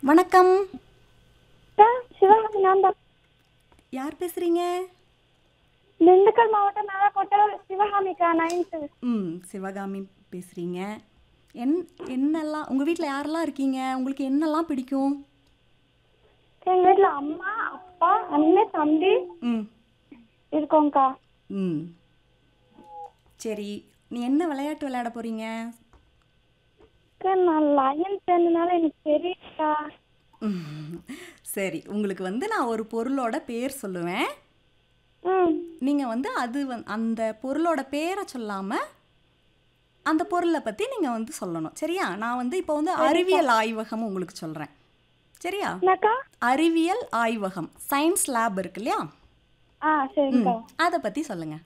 வணக்கம் சிவகாமி நான் தான் யார் பேசுறீங்க திண்டுக்கல் மாவட்டம் மேலக்கோட்டை சிவகாமிக்கா நைன்த்து ம் சிவகாமி பேசுறீங்க என் என்னெல்லாம் உங்கள் வீட்டில் யாரெல்லாம் இருக்கீங்க உங்களுக்கு என்னெல்லாம் பிடிக்கும் எங்க வீட்ல அம்மா அப்பா அண்ணன் தம்பி ம் இருக்கோங்க்கா ம் சரி நீ என்ன விளையாட்டு விளையாட போறீங்க அக்கா, நான் லயன் சேர்ந்தனால எனக்கு தெரியலக்கா ம், சரி உங்களுக்கு வந்து நான் ஒரு பொருளோட பேர் சொல்லுவேன் ம் நீங்கள் வந்து அது வந் அந்த பொருளோட பேரை சொல்லாமல் அந்த பொருளை பற்றி நீங்கள் வந்து சொல்லணும் சரியா நான் வந்து இப்போ வந்து அறிவியல் ஆய்வகம் உங்களுக்கு சொல்கிறேன் சரியா என்னக்கா அறிவியல் ஆய்வகம் சயின்ஸ் லேப் இருக்கு இல்லையா ஆ சரிக்கா அதை பற்றி சொல்லுங்கள்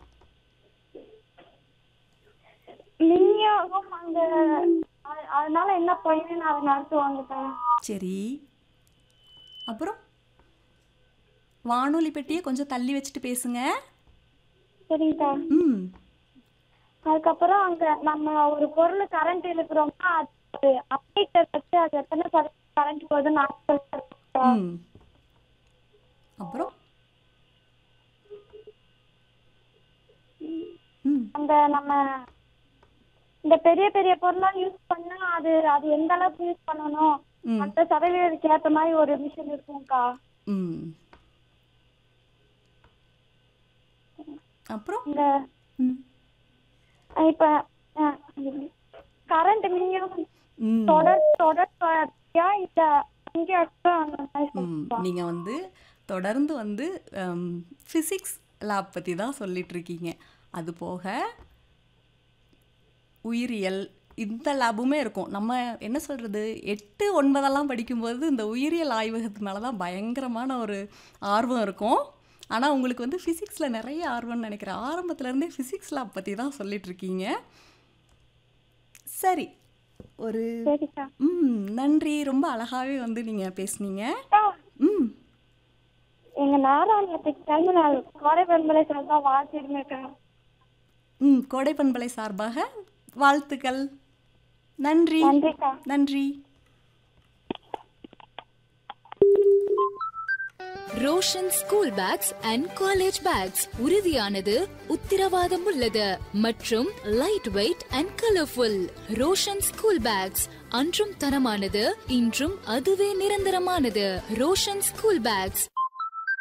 விநியோகம் அங்க அ- அதனால என்ன பயன் அதை நடத்துவாங்கக்கா சரி அப்புறம் வானொலி பெட்டியை கொஞ்சம் தள்ளி வச்சுட்டு பேசுங்க சரிங்கக்கா ம் அதுக்கப்புறம் அங்க நம்ம ஒரு பொருள் கரண்ட் இழுக்கிறோம்னா அது அப்டேட்டர் வச்சு அது எத்தனை கரண்ட் போகுதுன்னு நான் சொல்றேன்க்கா. ம் அப்புறம் ம் அந்த நம்ம இந்த பெரிய பெரிய பொருள்லாம் யூஸ் பண்ணா அது அது எந்த அளவுக்கு யூஸ் பண்ணணும் ம். அந்த சதவீதத்துக்கு ஏத்த மாதிரி ஒரு மிஷின் இருக்கும்க்கா ம் அப்புறம் இந்த ம் அஹ் இப்ப கரண்ட் விநியோகம் ம் தொடர் தொடர் தொடர்ச்சியா இல்ல அங்கே அடுத்து அந்த மாதிரி ம் சொல்லுங்க. நீங்கள் வந்து தொடர்ந்து வந்து ஃபிசிக்ஸ் லேப் பற்றி தான் சொல்லிட்டு இருக்கீங்க அது போக உயிரியல் இந்த லேபுமே இருக்கும் நம்ம என்ன சொல்கிறது எட்டு ஒன்பதெல்லாம் படிக்கும்போது இந்த உயிரியல் ஆய்வகத்து மேலே தான் பயங்கரமான ஒரு ஆர்வம் இருக்கும் ஆனால் உங்களுக்கு வந்து ஃபிசிக்ஸில் நிறைய ஆர்வம்னு நினைக்கிறேன் ஆரம்பத்துலேருந்தே ஃபிசிக்ஸ் லேப் பற்றி தான் சொல்லிட்டு இருக்கீங்க சரி ஒரு சரிக்கா ம் நன்றி ரொம்ப அழகாகவே வந்து நீங்கள் பேசுனீங்க அக்கா, ம் எங்க நாராயணத்துக்கு பிறந்த நாள் கோடை பண்பலை சார்பா வாழ்த்திருமேக்கா ம் கோடை பண்பலை சார்பாக வாழ்த்துக்கள் நன்றி நன்றிக்கா நன்றி Roshan school bags and college bags உறுதியானது உத்திரவாதம் உள்ளது மற்றும் light weight and colourful Roshan school bags அன்றும் தரமானது இன்றும் அதுவே நிரந்தரமானது ரோஷன் ஸ்கூல் பேக்ஸ்